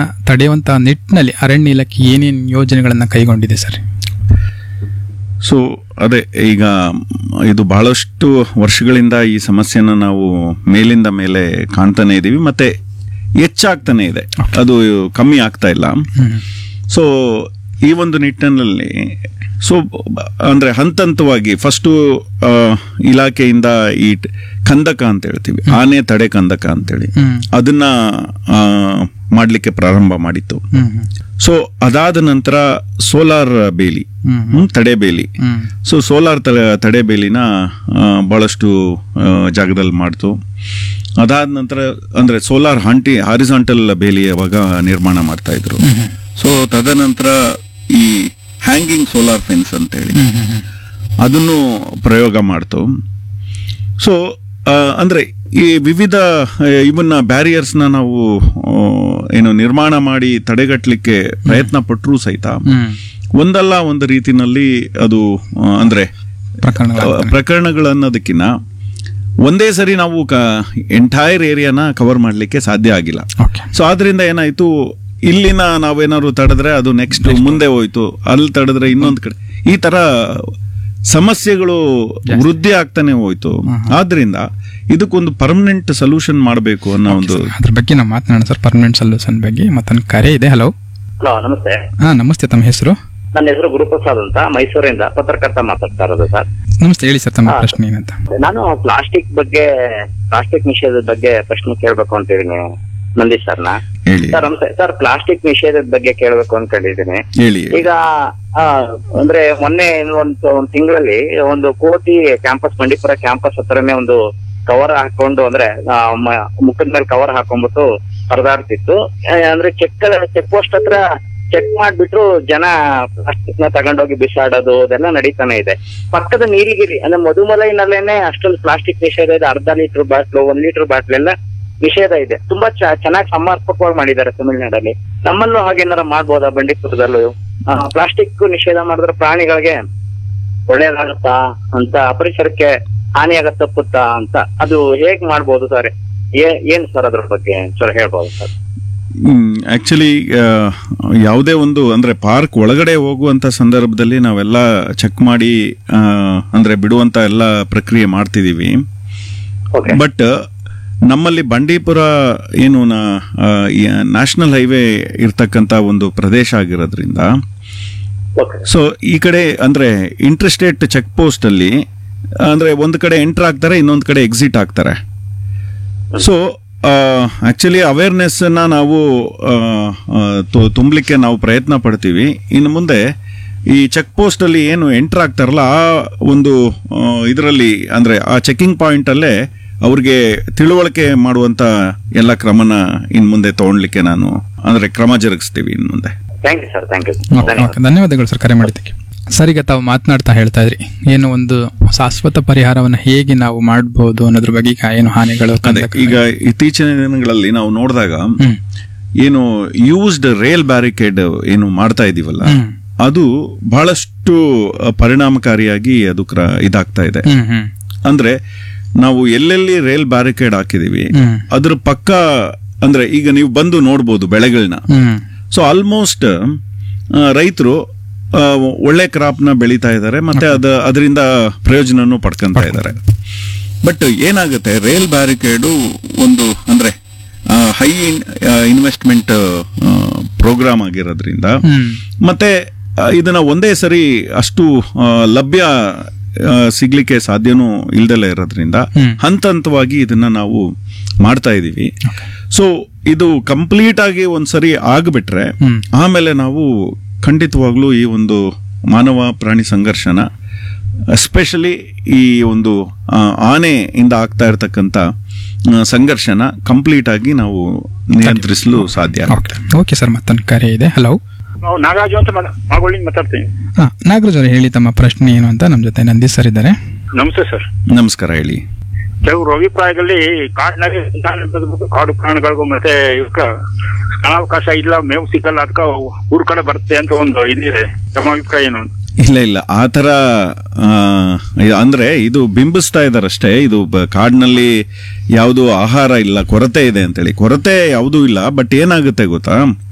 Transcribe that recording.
ತಡೆಯುವಂತ ನಿಟ್ಟಿನಲ್ಲಿ ಅರಣ್ಯ ಇಲಾಖೆ ಏನೇನು ಯೋಜನೆಗಳನ್ನ ಕೈಗೊಂಡಿದೆ ಸರ್ ಸೊ ಅದೇ ಈಗ ಇದು ಬಹಳಷ್ಟು ವರ್ಷಗಳಿಂದ ಈ ಸಮಸ್ಯೆನ ನಾವು ಮೇಲಿಂದ ಮೇಲೆ ಕಾಣ್ತಾನೆ ಇದ್ದೀವಿ ಮತ್ತೆ ಹೆಚ್ಚಾಗ್ತಾನೆ ಇದೆ ಅದು ಕಮ್ಮಿ ಆಗ್ತಾ ಇಲ್ಲ ಹ್ಮ್ ಸೊ ಈ ಒಂದು ನಿಟ್ಟಿನಲ್ಲಿ ಸೊ ಬ- ಅಂದ್ರೆ ಹಂತ ಹಂತವಾಗಿ ಫಸ್ಟು ಇಲಾಖೆಯಿಂದ ಈ ಟ್- ಕಂದಕ ಅಂತ ಹೇಳ್ತೀವಿ ಆನೆ ತಡೆ ಕಂದಕ ಅಂತೇಳಿ ಹ್ಮ್ ಅದನ್ನ ಆ, ಮಾಡ್ಲಿಕ್ಕೆ ಪ್ರಾರಂಭ ಮಾಡಿತ್ತು ಹ್ಮ್ ಹ್ಮ್ ಸೊ ಅದಾದ ನಂತರ ಸೋಲಾರ್ ಬೇಲಿ ಹ್ಮ್ ಹ್ಮ್, ತಡೆ ಬೇಲಿ ಹ್ಮ್ ಸೊ ಸೋಲಾರ್ ತಡೆ ತಡೆ ಬೇಲಿನ ಆ, ಬಹಳಷ್ಟು ಆ, ಜಾಗದಲ್ಲಿ ಮಾಡ್ತು ಅದಾದ ನಂತರ ಅಂದ್ರೆ ಸೋಲಾರ್ ಹಾಂಟಿ ಹಾರಿಸಾಂಟಲ್ ಬೇಲಿ ಅವಾಗ ನಿರ್ಮಾಣ ಮಾಡ್ತಾ ಇದ್ರು ಸೊ ತದನಂತರ ಈ ಹ್ಯಾಂಗಿಂಗ್ ಸೋಲಾರ್ ಫೆನ್ಸ್ ಅಂತ ಹೇಳಿ ಹ್ಮ್ ಹ್ಮ್ ಹ್ಮ್ ಅದನ್ನು ಪ್ರಯೋಗ ಮಾಡ್ತು ಸೊ ಅಂದ್ರೆ ಈ ವಿವಿಧ ಆ, ಇವನ್ನ ಬ್ಯಾರಿಯರ್ಸ್ನ ನಾವು ಆ, ಏನು ನಿರ್ಮಾಣ ಮಾಡಿ ತಡೆಗಟ್ಟಲಿಕ್ಕೆ ಪ್ರಯತ್ನ ಪಟ್ಟರೂ ಸಹಿತ ಹ್ಮ್ ಒಂದಲ್ಲ ಒಂದು ರೀತಿನಲ್ಲಿ ಅದು ಆ, ಅಂದ್ರೆ ಪ್ರಕರಣಗಳು ಪ್ರಕರಣಗಳನ್ನೋದಕ್ಕಿಂತ ಒಂದೇ ಸರಿ ನಾವು ಎಂಟೈರ್ ಏರಿಯಾನ ಕವರ್ ಮಾಡಲಿಕ್ಕೆ ಸಾಧ್ಯ ಆಗಿಲ್ಲ ಓಕೆ ಸೊ ಆದ್ರಿಂದ ಏನಾಯ್ತು ಇಲ್ಲಿನ ನಾವೇನಾದ್ರು ತಡೆದ್ರೆ ಅದು ನೆಕ್ಸ್ಟ್ ಮುಂದೆ ಹೋಯ್ತು ಅಲ್ಲಿ ತಡೆದ್ರೆ ಇನ್ನೊಂದು ಕಡೆ ಈ ತರ ಸಮಸ್ಯೆಗಳು ವೃದ್ಧಿ ಆಗ್ತಾನೆ ಹೋಯ್ತು ಆದ್ರಿಂದ ಇದಕ್ಕೊಂದು ಪರ್ಮನೆಂಟ್ ಸೊಲ್ಯೂಷನ್ ಮಾಡಬೇಕು ಅನ್ನೋ ಒಂದು ಅದ್ರ ಬಗ್ಗೆ ನಾವು ಮಾತನಾಡೋಣ ಸರ್ ಪರ್ಮನೆಂಟ್ ಸೊಲ್ಯೂಷನ್ ಬಗ್ಗೆ ಮತ್ತೊಂದು ಕರೆ ಇದೆ ಹಲೋ ಹಲೋ ನಮಸ್ತೆ ಹಾ ನಮಸ್ತೆ ತಮ್ಮ ಹೆಸರು ನನ್ನ ಹೆಸರು ಗುರುಪ್ರಸಾದ್ ಅಂತ ಮೈಸೂರಿಂದ ಪತ್ರಕರ್ತ ಮಾತಾಡ್ತಾ ಇರೋದು ಸರ್ ನಮಸ್ತೆ ಹೇಳಿ ಸರ್ ತಮ್ಮ ಹಾ. ಪ್ರಶ್ನೆ ಏನಂತ ನಾನು ಪ್ಲಾಸ್ಟಿಕ್ ಬಗ್ಗೆ ಪ್ಲಾಸ್ಟಿಕ್ ನಿಷೇಧದ ಬಗ್ಗೆ ಪ್ರಶ್ನೆ ಕೇಳಬೇಕು ಅಂತಿದ್ದೀನಿ ನಂದೀಶ್ ಸರ್ನ ಹೇಳಿ ಸರ್ ನಮಸ್ತೆ ಸರ್ ಪ್ಲಾಸ್ಟಿಕ್ ನಿಷೇಧದ ಬಗ್ಗೆ ಕೇಳಬೇಕು ಅನ್ಕೊಂಡಿದ್ದೀನಿ ಹೇಳಿ ಈಗ ಆ, ಅಂದ್ರೆ ಮೊನ್ನೆ ಒಂದು ಒಂದು ತಿಂಗಳಲ್ಲಿ ಒಂದು ಕೋಟಿ ಕ್ಯಾಂಪಸ್ ಬಂಡೀಪುರ ಕ್ಯಾಂಪಸ್ ಹತ್ರನೇ ಒಂದು ಕವರ್ ಹಾಕೊಂಡು ಅಂದ್ರೆ ಆ, ಮ- ಮುಖದ ಮೇಲೆ ಕವರ್ ಹಾಕೊಂಡ್ಬಿಟ್ಟು ಪರದಾಡ್ತಿತ್ತು ಆ, ಅಂದ್ರೆ ಚೆಕ್ ಚೆಕ್ ಪೋಸ್ಟ್ ಹತ್ರ ಚೆಕ್ ಮಾಡ್ಬಿಟ್ರು ಜನ ಪ್ಲಾಸ್ಟಿಕ್ ನ ತಗೊಂಡೋಗಿ ಬಿಸಾಡೋದು ಅದೆಲ್ಲ ನಡೀತಾನೆ ಇದೆ ಪಕ್ಕದ ನೀಲಗಿರಿ ಅಂದ್ರೆ ಮಧುಮಲೈನಲ್ಲೇನೆ ಅಷ್ಟೊಂದು ಪ್ಲಾಸ್ಟಿಕ್ ನಿಷೇಧ ಇದೆ ಅರ್ಧ ಲೀಟರ್ ಬಾಟ್ಲು ಒಂದ್ ಲೀಟರ್ ಬಾಟ್ಲ್ ಎಲ್ಲ ನಿಷೇಧ ಇದೆ ತುಂಬಾ ಚೆನ್ನಾಗಿ ಸಮರ್ಪಕವಾಗಿ ಮಾಡಿದ್ದಾರೆ ತಮಿಳ್ನಾಡಲ್ಲಿ ನಮ್ಮಲ್ಲೂ ಹಾಗೇನಾರ ಮಾಡ್ಬೋದಾ ಬಂಡೀಪುರದಲ್ಲೂ ಪ್ಲಾಸ್ಟಿಕ್ ನಿಷೇಧ ಮಾಡಿದ್ರೆ ಪ್ರಾಣಿಗಳಿಗೆ ಒಳ್ಳೇದಾಗತ್ತಾ ಅಂತ ಪರಿಸರಕ್ಕೆ ಹಾನಿಯಾಗತ್ ತಪ್ಪುತ್ತಾ ಅಂತ ಅದು ಹೇಗ್ ಮಾಡ್ಬೋದು ಸರ್ ಏ- ಏನ್ ಸರ್ ಅದ್ರ ಬಗ್ಗೆ ಸರ್ ಹೇಳ್ಬೋದು ಸರ್ ಆಕ್ಚುಲಿ ಯಾವುದೇ ಒಂದು ಅಂದ್ರೆ ಪಾರ್ಕ್ ಒಳಗಡೆ ಹೋಗುವಂತ ಸಂದರ್ಭದಲ್ಲಿ ನಾವೆಲ್ಲ ಚೆಕ್ ಮಾಡಿ ಆ, ಅಂದ್ರೆ ಬಿಡುವಂತ ಎಲ್ಲ ಪ್ರಕ್ರಿಯೆ ಮಾಡ್ತಿದೀವಿ ಓಕೆ ಬಟ್ ನಮ್ಮಲ್ಲಿ ಬಂಡೀಪುರ ಏನು ನ್ಯಾಷನಲ್ ಹೈವೇ ಇರ್ತಕ್ಕಂತ ಒಂದು ಪ್ರದೇಶ ಆಗಿರೋದ್ರಿಂದ ಓಕೆ ಸೊ ಈ ಕಡೆ ಅಂದ್ರೆ ಇಂಟರ್ಸ್ಟೇಟ್ ಚೆಕ್ ಪೋಸ್ಟ್ ಅಲ್ಲಿ ಅಂದ್ರೆ ಒಂದು ಕಡೆ ಎಂಟರ್ ಆಗ್ತಾರೆ ಇನ್ನೊಂದು ಕಡೆ ಎಕ್ಸಿಟ್ ಆಗ್ತಾರೆ ಸೊ ಆಕ್ಚುಲಿ ಅವೇರ್ನೆಸ್ ನಾವು ಆ, ಆ, ತು- ತುಂಬಲಿಕ್ಕೆ ನಾವು ಪ್ರಯತ್ನ ಪಡ್ತೀವಿ ಇನ್ನು ಮುಂದೆ ಈ ಚೆಕ್ ಪೋಸ್ಟ್ ಅಲ್ಲಿ ಏನು ಎಂಟರ್ ಆಗ್ತಾರಲ್ಲ ಆ ಒಂದು ಇದರಲ್ಲಿ ಅಂದ್ರೆ ಆ ಚೆಕಿಂಗ್ ಪಾಯಿಂಟ್ ಅಲ್ಲೇ ಅವ್ರಿಗೆ ತಿಳುವಳಿಕೆ ಮಾಡುವಂತ ಎಲ್ಲ ಕ್ರಮನ ಇನ್ ಮುಂದೆ ತಗೊಳ್ಲಿಕ್ಕೆ ನಾನು ಅಂದ್ರೆ ಕ್ರಮ ಜರುಗಿಸ್ತೀವಿ ಇನ್ ಮುಂದೆ thank you sir thank you okay okay ಧನ್ಯವಾದಗಳು ಸರ್ ಕರೆ ಮಾಡಿದ್ದಕ್ಕೆ ಸರ್ ಈಗ ತಾವು ಮಾತನಾಡ್ತಾ ಹೇಳ್ತಾ ಇದ್ರಿ ಏನು ಒಂದು ಶಾಶ್ವತ ಪರಿಹಾರವನ್ನು ಹೇಗೆ ನಾವು ಮಾಡಬಹುದು ಅನ್ನೋದ್ರ ಬಗ್ಗೆ ಈಗ ಏನು ಹಾನಿಗಳು ಅದೇ ಕಂದಕ- ಈಗ ಇತ್ತೀಚಿನ ದಿನಗಳಲ್ಲಿ ನಾವು ನೋಡಿದಾಗ ಹ್ಮ್ ಏನು ಯೂಸ್ಡ್ ರೇಲ್ ಬ್ಯಾರಿಕೇಡ್ ಏನು ಮಾಡ್ತಾ ಇದೀವಲ್ಲ ಹ್ಮ್ ಅದು ಬಹಳಷ್ಟು ಅ, ಪರಿಣಾಮಕಾರಿಯಾಗಿ ಅದು ಕ್ರ ಇದಾಗ್ತಾ ಇದೆ ಹ್ಮ್ ಹ್ಮ್ ಅಂದ್ರೆ ನಾವು ಎಲ್ಲೆಲ್ಲಿ ರೇಲ್ ಬ್ಯಾರಿಕೇಡ್ ಹಾಕಿದೀವಿ ಹ್ಮ್ ಅದ್ರ ಪಕ್ಕ ಅಂದ್ರೆ ಈಗ ನೀವು ಬಂದು ನೋಡ್ಬೋದು ಬೆಳೆಗಳನ್ನ ಹ್ಮ್ ಸೊ ಆಲ್ಮೋಸ್ಟ್ ರೈತರು ಒಳ್ಳೆ ಕ್ರಾಪ್ನ ಬೆಳೀತಾ ಇದ್ದಾರೆ ಮತ್ತೆ ಅದ ಅದರಿಂದ ಪ್ರಯೋಜನನೂ ಪಡ್ಕೊಂತ ಇದ್ದಾರೆ ಬಟ್ ಏನಾಗುತ್ತೆ ರೇಲ್ ಬ್ಯಾರಿಕೇಡು ಒಂದು ಅಂದ್ರೆ ಹೈ ಇನ್ವೆಸ್ಟ್ಮೆಂಟ್ ಪ್ರೋಗ್ರಾಮ್ ಆಗಿರೋದ್ರಿಂದ ಹ್ಮ್ ಮತ್ತೆ ಆ, ಇದನ್ನ ಒಂದೇ ಸರಿ ಅಷ್ಟು ಆ, ಲಭ್ಯ ಆ, ಸಿಗ್ಲಿಕ್ಕೆ ಸಾಧ್ಯನೂ ಇಲ್ದಲೇ ಇರೋದ್ರಿಂದ ಹ್ಮ್. ಹಂತ ಹಂತವಾಗಿ ಇದನ್ನ ನಾವು ಮಾಡ್ತಾ ಇದೀವಿ ಸೊ ಇದು ಕಂಪ್ಲೀಟ್ ಆಗಿ ಒಂದ್ಸರಿ ಆಗ್ಬಿಟ್ರೆ ಹ್ಮ್. ಆಮೇಲೆ ನಾವು ಖಂಡಿತವಾಗ್ಲೂ ಈ ಒಂದು ಮಾನವ ಪ್ರಾಣಿ ಸಂಘರ್ಷನ ಎಸ್ಪೆಷಲಿ ಈ ಒಂದು ಆ, ಆನೆಯಿಂದ ಆಗ್ತಾ ಇರತಕ್ಕಂತ ಆ, ಸಂಘರ್ಷನ ಕಂಪ್ಲೀಟ್ ಆಗಿ ನಾವು ನಿಯಂತ್ರಿಸಲು ಸಾಧ್ಯ ಆಗುತ್ತೆ ಓಕೆ ಓಕೆ ಸರ್ ಮತ್ತೊಂದು ಕರೆ ಇದೆ ಹಲೋ ನಾವು ನಾಗರಾಜು ಅಂತ ಮಾಗೋಳಿಂದ ಮಾತಾಡ್ತೀನಿ ಹಾ ನಾಗರಾಜ್ ಅವರು ಹೇಳಿ ತಮ್ಮ ಪ್ರಶ್ನೆ ಏನು ಅಂತ ನಮ್ಮ ಜೊತೆ ನಂದೀಶ್ ಸರ್ ಇದ್ದಾರೆ ನಮಸ್ತೆ ಸರ್ ನಮಸ್ಕಾರ ಹೇಳಿ ಕೆಲವರು ಅಭಿಪ್ರಾಯದಲ್ಲಿ ಕಾಡಿನಲ್ಲಿ ಸಂತಾನ ಬೆಳೆದ್ಬಿಟ್ಟು ಕಾಡು ಪ್ರಾಣಿಗಳಿಗೂ ಮತ್ತೆ ಇವಕ್ಕ ಸ್ಥಳಾವಕಾಶ ಇಲ್ಲ ಮೇವು ಸಿಗಲ್ಲ ಅದಕ್ಕೆ ಊರ್ ಕಡೆ ಬರುತ್ತೆ ಅಂತ ಒಂದು ಇದಿದೆ ತಮ್ಮ ಅಭಿಪ್ರಾಯ ಏನು ಅಂತ ಇಲ್ಲ ಇಲ್ಲ ಆ ಥರ ಆ, ಅಂದ್ರೆ ಇದು ಬಿಂಬಿಸ್ತಾ ಇದಾರಷ್ಟೇ ಇದು ಬ- ಕಾಡಿನಲ್ಲಿ ಯಾವುದು ಆಹಾರ ಇಲ್ಲ ಕೊರತೆ ಇದೆ ಅಂತೇಳಿ ಕೊರತೆ ಯಾವುದೂ ಇಲ್ಲ ಬಟ್ ಏನಾಗುತ್ತೆ ಗೊತ್ತಾ